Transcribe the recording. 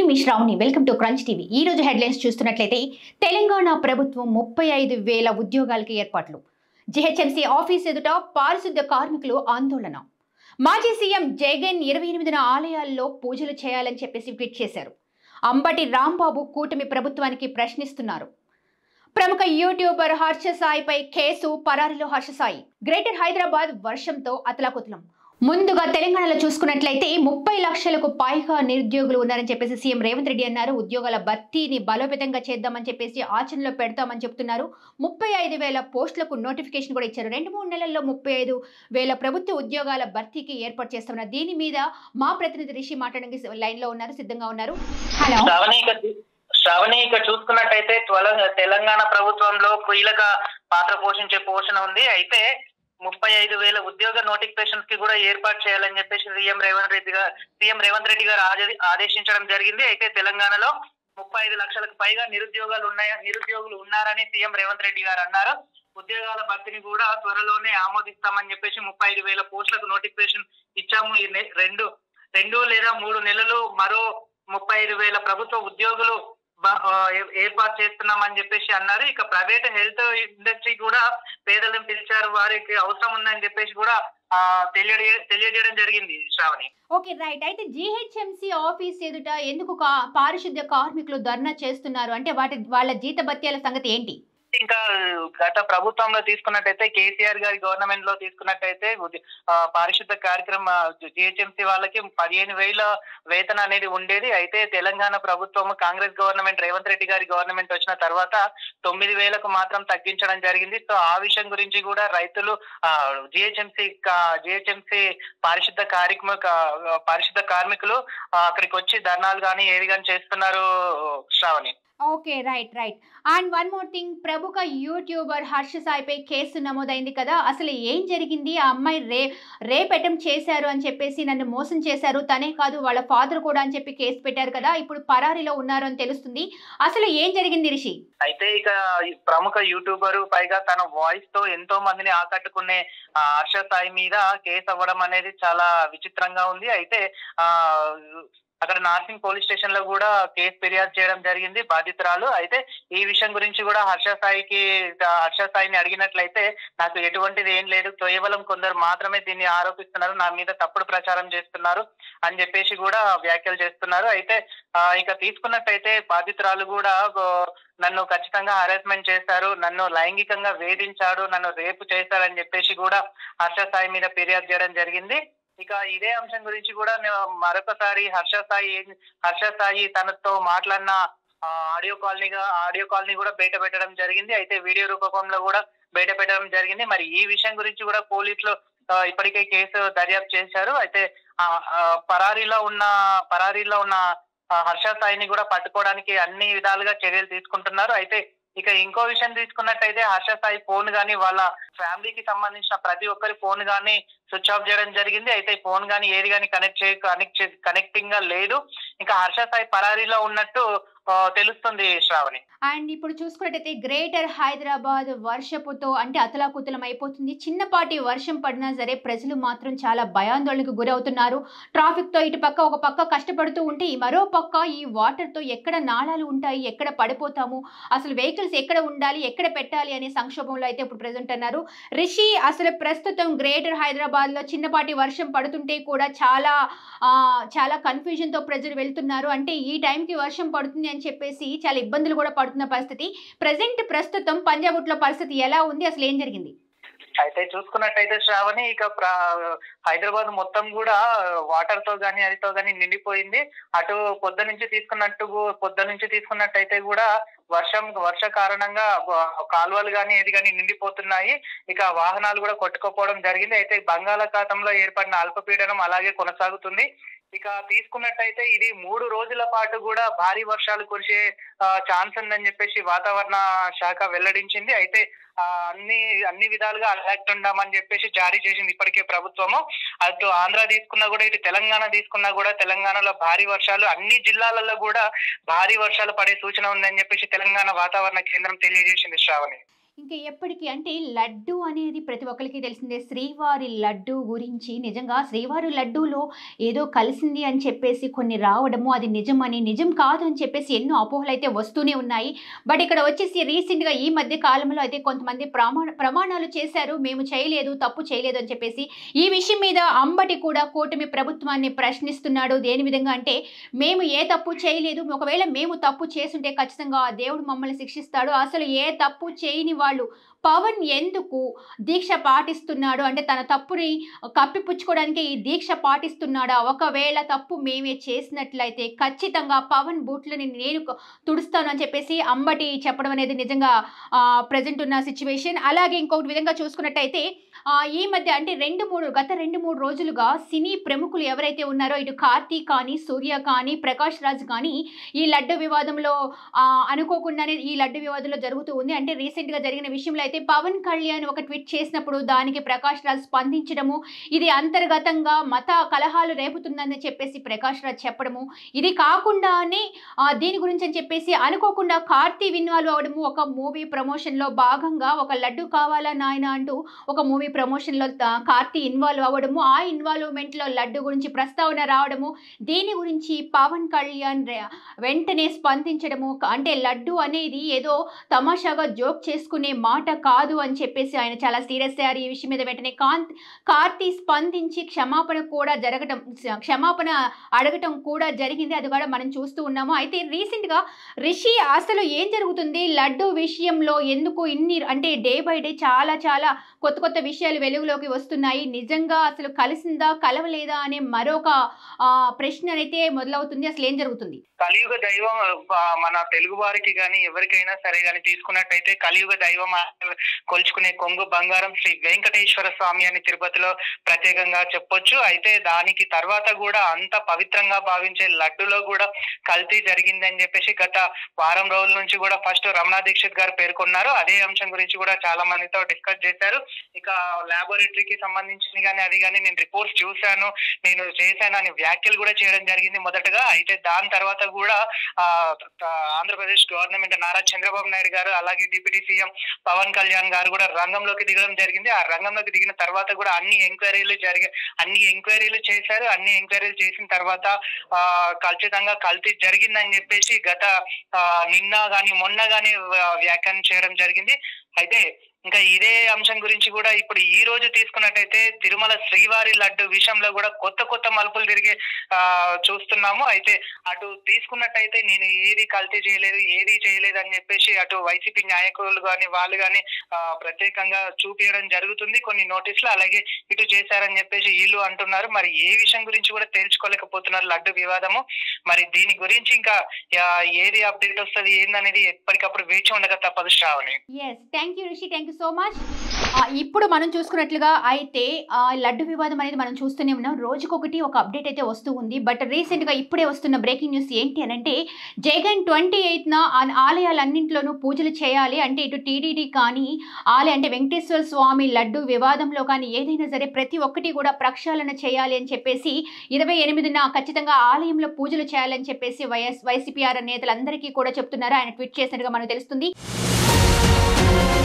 me Sravani welcome to crunch TV ఈ రోజు headlines చూస్తున్నట్లయితే తెలంగాణ ప్రభుత్వం ముప్పై ఐదు వేల ఉద్యోగాలకి ఏర్పాట్లు జిహెచ్ఎంసీ ఆఫీస్ ఎదుట పారిశుద్ధ్య కార్మికులు ఆందోళన మాజీ సీఎం జగన్ ఇరవై ఎనిమిదిన ఆలయాల్లో పూజలు చేయాలని చెప్పేసి ట్వీట్ చేశారు అంబటి రాంబాబు కూటమి ప్రభుత్వానికి ప్రశ్నిస్తున్నారు ప్రముఖ యూట్యూబర్ హర్ష సాయిపై కేసు పరారిలో హర్ష సాయి గ్రేటర్ హైదరాబాద్ వర్షంతో అతలాకుతలం ముందుగా తెలంగాణలో చూసుకున్నట్లయితే ముప్పై లక్షలకు పైగా నిరుద్యోగులు ఉన్నారని చెప్పేసి సీఎం రేవంత్ రెడ్డి అన్నారు ఉద్యోగాల భర్తీని బలోపేతంగా చేద్దామని చెప్పేసి ఆచరణలో పెడతామని చెప్తున్నారు ముప్పై ఐదు వేల పోస్టులకు నోటిఫికేషన్ కూడా ఇచ్చారు రెండు మూడు నెలల్లో ముప్పై ఐదు వేల ప్రభుత్వ ఉద్యోగాల భర్తీకి ఏర్పాటు చేస్తున్నారు దీని మీద మా ప్రతినిధి రిషి మాట్లాడడానికి లైన్ లో ఉన్నారు సిద్ధంగా ఉన్నారు హలో శ్రావణి ఇక శ్రావణి ఇక చూసుకున్నట్టయితే త్వల- తెలంగాణ ప్రభుత్వంలో కీలక పాత్ర పోషించే పోషణ ఉంది అయితే ముప్పై ఐదు వేల ఉద్యోగ నోటిఫికేషన్స్ కి కూడా ఏర్పాటు చేయాలని చెప్పేసి సీఎం రేవంత్ రెడ్డి గారు సీఎం రేవంత్ రెడ్డి గారు ఆదే- ఆదేశించడం జరిగింది అయితే తెలంగాణలో ముప్పై ఐదు లక్షలకు పైగా నిరుద్యోగాలు ఉన్నాయ నిరుద్యోగులు ఉన్నారని సీఎం రేవంత్ రెడ్డి గారు అన్నారు ఉద్యోగాల భర్తీని కూడా త్వరలోనే ఆమోదిస్తామని చెప్పేసి ముప్పై ఐదు వేల పోస్టులకు నోటిఫికేషన్ ఇచ్చాము ఈ నె- రెండు రెండు లేదా మూడు నెలలు మరో ముప్పై ఐదు వేల ప్రభుత్వ ఉద్యోగులు బ- ఆ, ఏ- ఏర్పాటు చేస్తున్నామని చెప్పేసి అన్నారు ఇక ప్రైవేట్ హెల్త్ ఇండస్ట్రీ కూడా పేదలను పిలిచారు వారికి అవసరం ఉందని చెప్పేసి కూడా ఆ తెలియజే తెలియజేయడం జరిగింది శ్రావణి ఓకే రైట్ అయితే జిహెచ్ఎంసీ ఆఫీస్ ఎదుట ఎందుకు కా- పారిశుద్ధ్య కార్మికులు ధర్నా చేస్తున్నారు అంటే వాటి వాళ్ళ జీతభత్యాల సంగతి ఏంటి ఇంకా గత ప్రభుత్వంలో తీసుకున్నట్టయితే కేసీఆర్ గారి గవర్నమెంట్ లో తీసుకున్నట్టయితే ఉది- ఆ, పారిశుద్ధ కార్యక్రమ జిహెచ్ఎంసీ వాళ్ళకి పదిహేను వేల వేతన అనేది ఉండేది అయితే తెలంగాణ ప్రభుత్వం కాంగ్రెస్ గవర్నమెంట్ రేవంత్ రెడ్డి గారి గవర్నమెంట్ వచ్చిన తర్వాత తొమ్మిది వేలకు మాత్రం తగ్గించడం జరిగింది సో ఆ విషయం గురించి కూడా రైతులు జిహెచ్ఎంసీ జిహెచ్ఎంసీ పారిశుద్ధ కార్యక్రమ పారిశుద్ధ కార్మికులు ఆ, అక్కడికి వచ్చి ధర్నాలు కానీ ఏది కానీ చేస్తున్నారు Sravani okay right right and one more thing ప్రముఖ యూట్యూబర్ హర్ష సాయిపై కేసు నమోదైంది కదా అసలు ఏం జరిగింది ఆ అమ్మాయి రే రేప్ అటెంప్ట్ చేశారు అని చెప్పేసి నన్ను మోసం చేశారు తనే కాదు వాళ్ళ ఫాదర్ కూడా అని చెప్పి కేసు పెట్టారు కదా ఇప్పుడు పరారీలో ఉన్నారు అని తెలుస్తుంది అసలు ఏం జరిగింది రిషి అయితే ఇక ఈ ప్రముఖ యూట్యూబర్ పైగా తన వాయిస్ తో ఎంతో మందిని ఆకట్టుకునే ఆ, హర్ష సాయి మీద కేసు అవ్వడం అనేది చాలా విచిత్రంగా ఉంది అయితే ఆ అక్కడ నార్సింగ్ పోలీస్ స్టేషన్ లో కూడా కేసు ఫిర్యాదు చేయడం జరిగింది బాధితురాలు అయితే ఈ విషయం గురించి కూడా హర్ష సాయికి ఆ, హర్ష సాయిని అడిగినట్లయితే నాకు ఎటువంటిది ఏం లేదు కేవలం కొందరు మాత్రమే దీన్ని ఆరోపిస్తున్నారు నా మీద తప్పుడు ప్రచారం చేస్తున్నారు అని చెప్పేసి కూడా వ్యాఖ్యలు చేస్తున్నారు అయితే ఆ, ఇక తీసుకున్నట్టయితే బాధితురాలు కూడా ఆ, నన్ను ఖచ్చితంగా హరాస్మెంట్ చేశారు నన్ను లైంగికంగా వేధించాడు నన్ను రేపు చేశారని చెప్పేసి కూడా హర్ష సాయి మీద ఫిర్యాదు చేయడం జరిగింది ఇక ఇదే అంశం గురించి కూడా నేను మరొకసారి హర్ష సాయి హర్ష సాయి తనతో మాట్లాడిన ఆ, ఆడియో కాల్నీగా ఆడియో కాల్ని కూడా బయట పెట్టడం జరిగింది అయితే వీడియో రూపకంలో కూడా బయట పెట్టడం జరిగింది మరి ఈ విషయం గురించి కూడా పోలీసులు ఆ, ఇప్పటికే కేసు దర్యాప్తు చేశారు అయితే ఆ, ఆ, పరారీలో ఉన్న పరారీలో ఉన్న ఆ, హర్ష సాయిని కూడా పట్టుకోవడానికి అన్ని విధాలుగా చర్యలు తీసుకుంటున్నారు అయితే ఇక ఇంకో విషయం తీసుకున్నట్టయితే హర్ష సాయి ఫోన్ గానీ వాళ్ళ ఫ్యామిలీకి సంబంధించిన ప్రతి ఒక్కరి ఫోన్ గానీ స్విచ్ ఆఫ్ చేయడం జరిగింది అయితే ఫోన్ గానీ ఏది గానీ కనెక్ట్ చే కనెక్ట్ కనెక్టింగ్ గా లేదు ఇంకా హర్ష సాయి పరారీలో ఉన్నట్టు ఆ, తెలుస్తుంది శ్రావణి అండ్ ఇప్పుడు చూసుకున్నట్టయితే గ్రేటర్ హైదరాబాద్ వర్షపుతో అంటే అతలాకుతలం అయిపోతుంది చిన్నపాటి వర్షం పడినా సరే ప్రజలు మాత్రం చాలా భయాందోళనకు గురవుతున్నారు ట్రాఫిక్తో ఇటు పక్క ఒక పక్క కష్టపడుతూ ఉంటే ఈ మరో పక్క ఈ వాటర్తో ఎక్కడ నాళాలు ఉంటాయి ఎక్కడ పడిపోతాము అసలు వెహికల్స్ ఎక్కడ ఉండాలి ఎక్కడ పెట్టాలి అనే సంక్షోభంలో అయితే ఇప్పుడు ప్రజెంట్ అన్నారు రిషి అసలు ప్రస్తుతం గ్రేటర్ హైదరాబాద్లో చిన్నపాటి వర్షం పడుతుంటే కూడా చాలా ఆ, చాలా కన్ఫ్యూజన్తో ప్రజలు వెళ్తున్నారు అంటే ఈ టైంకి వర్షం పడుతుంది అని చెప్పేసి చాలా ఇబ్బందులు కూడా పడుతున్న పరిస్థితి ప్రజెంట్ ప్రస్తుతం పంజాగుట్లో పరిస్థితి ఎలా ఉంది అసలు ఏం జరిగింది అయితే చూసుకున్నట్టయితే శ్రావణి ఇక ప్ర- హైదరాబాద్ మొత్తం కూడా వాటర్ తో గానీ అదితో గానీ నిండిపోయింది అటు పొద్దు నుంచి తీసుకున్నట్టు పొద్దు నుంచి తీసుకున్నట్టయితే కూడా వర్షం వర్ష కారణంగా వ- కాలువలు గానీ ఏది గానీ నిండిపోతున్నాయి ఇక వాహనాలు కూడా కొట్టుకోపోవడం జరిగింది అయితే బంగాళాఖాతంలో ఏర్పడిన అల్పపీడనం అలాగే కొనసాగుతుంది ఇక తీసుకున్నట్టయితే ఇది మూడు రోజుల పాటు కూడా భారీ వర్షాలు కురిసే ఛాన్స్ ఉందని చెప్పేసి వాతావరణ శాఖ వెల్లడించింది అయితే ఆ, అన్ని అన్ని విధాలుగా అలర్ట్ ఉండామని చెప్పేసి జారీ చేసింది ఇప్పటికే ప్రభుత్వము అటు ఆంధ్ర తీసుకున్నా కూడా ఇటు తెలంగాణ తీసుకున్నా కూడా తెలంగాణలో భారీ వర్షాలు అన్ని జిల్లాలలో కూడా భారీ వర్షాలు పడే సూచన ఉందని చెప్పేసి తెలంగాణ వాతావరణ కేంద్రం తెలియజేసింది శ్రావణి ఇంకా ఎప్పటికీ అంటే లడ్డు అనేది ప్రతి ఒక్కరికి తెలిసిందే శ్రీవారి లడ్డు గురించి నిజంగా శ్రీవారి లడ్డూలో ఏదో కలిసింది అని చెప్పేసి కొన్ని రావడము అది నిజమని నిజం కాదు అని చెప్పేసి ఎన్నో అపోహలు అయితే వస్తూనే ఉన్నాయి బట్ ఇక్కడ వచ్చేసి రీసెంట్గా ఈ మధ్య కాలంలో అయితే కొంతమంది ప్రమాణ ప్రమాణాలు చేశారు మేము చేయలేదు తప్పు చేయలేదు అని చెప్పేసి ఈ విషయం మీద అంబటి కూడా కూటమి ప్రభుత్వాన్ని ప్రశ్నిస్తున్నాడు దేని విధంగా అంటే మేము ఏ తప్పు చేయలేదు ఒకవేళ మేము తప్పు చేసుంటే ఖచ్చితంగా ఆ దేవుడు మమ్మల్ని శిక్షిస్తాడు అసలు ఏ తప్పు చేయని వాళ్ళు పవన్ ఎందుకు దీక్ష పాటిస్తున్నాడు అంటే తన తప్పుని కప్పిపుచ్చుకోవడానికి ఈ దీక్ష పాటిస్తున్నాడా ఒకవేళ తప్పు మేమే చేసినట్లయితే ఖచ్చితంగా పవన్ బూట్లని నేను క- తుడుస్తాను అని చెప్పేసి అంబటి చెప్పడం అనేది నిజంగా ప్రజెంట్ ఉన్న సిచ్యువేషన్ అలాగే ఇంకొకటి విధంగా చూసుకున్నట్టయితే ఆ, ఈ మధ్య అంటే రెండు మూడు గత రెండు మూడు రోజులుగా సినీ ప్రముఖులు ఎవరైతే ఉన్నారో ఇటు కార్తీక్ కానీ సూర్య కానీ ప్రకాష్ రాజ్ కానీ ఈ లడ్డు వివాదంలో ఆ, అనుకోకుండానే ఈ లడ్డు వివాదంలో జరుగుతూ ఉంది అంటే రీసెంట్గా జరిగిన విషయంలో అయితే పవన్ కళ్యాణ్ ఒక ట్వీట్ చేసినప్పుడు దానికి ప్రకాష్ రాజ్ స్పందించడము ఇది అంతర్గతంగా మత కలహాలు రేపుతుందని చెప్పేసి ప్రకాష్ రాజ్ చెప్పడము ఇది కాకుండానే ఆ, దీని గురించి అని చెప్పేసి అనుకోకుండా కార్తీ ఇన్వాల్వ్ అవడము ఒక మూవీ ప్రమోషన్లో భాగంగా ఒక లడ్డు కావాలా నాయన అంటూ ఒక మూవీ ప్రమోషన్లో త- కార్తీ ఇన్వాల్వ్ అవ్వడము ఆ ఇన్వాల్వ్మెంట్లో లడ్డు గురించి ప్రస్తావన రావడము దీని గురించి పవన్ కళ్యాణ్ రే- వెంటనే స్పందించడము క- అంటే లడ్డు అనేది ఏదో తమాషాగా జోక్ చేసుకునే మాట కాదు అని చెప్పేసి ఆయన చాలా సీరియస్ అయ్యారు ఈ విషయం మీద వెంటనే కాంత్ కార్తీ స్పందించి క్షమాపణ కూడా జరగడం క్ష- క్షమాపణ అడగటం కూడా జరిగింది అది కూడా మనం చూస్తూ ఉన్నాము అయితే రీసెంట్గా రిషి అసలు ఏం జరుగుతుంది లడ్డు విషయంలో ఎందుకు ఇన్ని అంటే డే బై డే చాలా చాలా కొత్త కొత్త విషయాలు వెలుగులోకి వస్తున్నాయి నిజంగా అసలు కలిసిందా కలవలేదా అనే మరొక ఆ, ప్రశ్న అయితే మొదలవుతుంది అసలు ఏం జరుగుతుంది కలియుగ దైవం ఆ, మన తెలుగు వారికి గాని ఎవరికైనా సరే గాని తీసుకున్నట్టయితే కలియుగ దైవం ఆ కొలుచుకునే కొంగు బంగారం శ్రీ వెంకటేశ్వర స్వామి అని తిరుపతిలో ప్రత్యేకంగా చెప్పొచ్చు అయితే దానికి తర్వాత కూడా అంత పవిత్రంగా భావించే లడ్డులో కూడా కల్తీ జరిగిందని చెప్పేసి గత వారం రోజుల నుంచి కూడా ఫస్ట్ రమణ దీక్షిత్ గారు పేర్కొన్నారు అదే అంశం గురించి కూడా చాలా మందితో డిస్కస్ చేశారు ఇక లాబొరేటరీకి సంబంధించింది కానీ అది కానీ నేను రిపోర్ట్స్ చూశాను నేను చేశాను అని వ్యాఖ్యలు కూడా చేయడం జరిగింది మొదటగా అయితే దాని తర్వాత కూడా ఆ త- ఆంధ్రప్రదేశ్ గవర్నమెంట్ నారా చంద్రబాబు నాయుడు గారు అలాగే డిప్యూటీ సీఎం పవన్ కళ్యాణ్ గారు కూడా రంగంలోకి దిగడం జరిగింది ఆ రంగంలోకి దిగిన తర్వాత కూడా అన్ని ఎంక్వైరీలు జరిగే అన్ని ఎంక్వైరీలు చేశారు అన్ని ఎంక్వైరీలు చేసిన తర్వాత ఆ ఖచ్చితంగా కల్తీ జరిగిందని చెప్పేసి గత ఆ, నిన్న గాని మొన్న గాని వ్యాఖ్యానం చేయడం జరిగింది అయితే ఇంకా ఇదే అంశం గురించి కూడా ఇప్పుడు ఈ రోజు తీసుకున్నట్టయితే తిరుమల శ్రీవారి లడ్డు విషయంలో కూడా కొత్త కొత్త మలుపులు తిరిగి ఆ చూస్తున్నాము అయితే అటు తీసుకున్నట్టయితే నేను ఏది కల్తీ చేయలేదు ఏది చేయలేదు అని చెప్పేసి అటు వైసీపీ నాయకులు కానీ వాళ్ళు కానీ ప్రత్యేకంగా చూపించడం జరుగుతుంది కొన్ని నోటీసులు అలాగే ఇటు చేశారని చెప్పేసి వీళ్ళు అంటున్నారు మరి ఏ విషయం గురించి కూడా తెలుసుకోలేకపోతున్నారు లడ్డు వివాదము మరి దీని గురించి ఇంకా ఆ, ఏది అప్డేట్ వస్తుంది ఏందనేది ఎప్పటికప్పుడు వేచి ఉండక తప్పదు Sravani yes thank you Rishi thank you so much ఇప్పుడు మనం చూసుకున్నట్లుగా అయితే ఆ, లడ్డు వివాదం అనేది మనం చూస్తూనే ఉన్నాం రోజుకొకటి ఒక అప్డేట్ అయితే వస్తూ ఉంది బట్ రీసెంట్గా ఇప్పుడే వస్తున్న బ్రేకింగ్ న్యూస్ ఏంటి అని అంటే జగన్ ట్వంటీ ఎయిత్న ఆలయాలన్నింటిలోనూ పూజలు చేయాలి అంటే ఇటు టీడీడీ కానీ ఆలయ అంటే వెంకటేశ్వర స్వామి లడ్డు వివాదంలో కానీ ఏదైనా సరే ప్రతి ఒక్కటి కూడా ప్రక్షాళన చేయాలి అని చెప్పేసి ఇరవై ఎనిమిదిన ఖచ్చితంగా ఆలయంలో పూజలు చేయాలని చెప్పేసి వైఎస్ వైసీపీఆర్ నేతలందరికీ కూడా చెప్తున్నారు ఆయన ట్వీట్ చేసినట్టుగా మనకు తెలుస్తుంది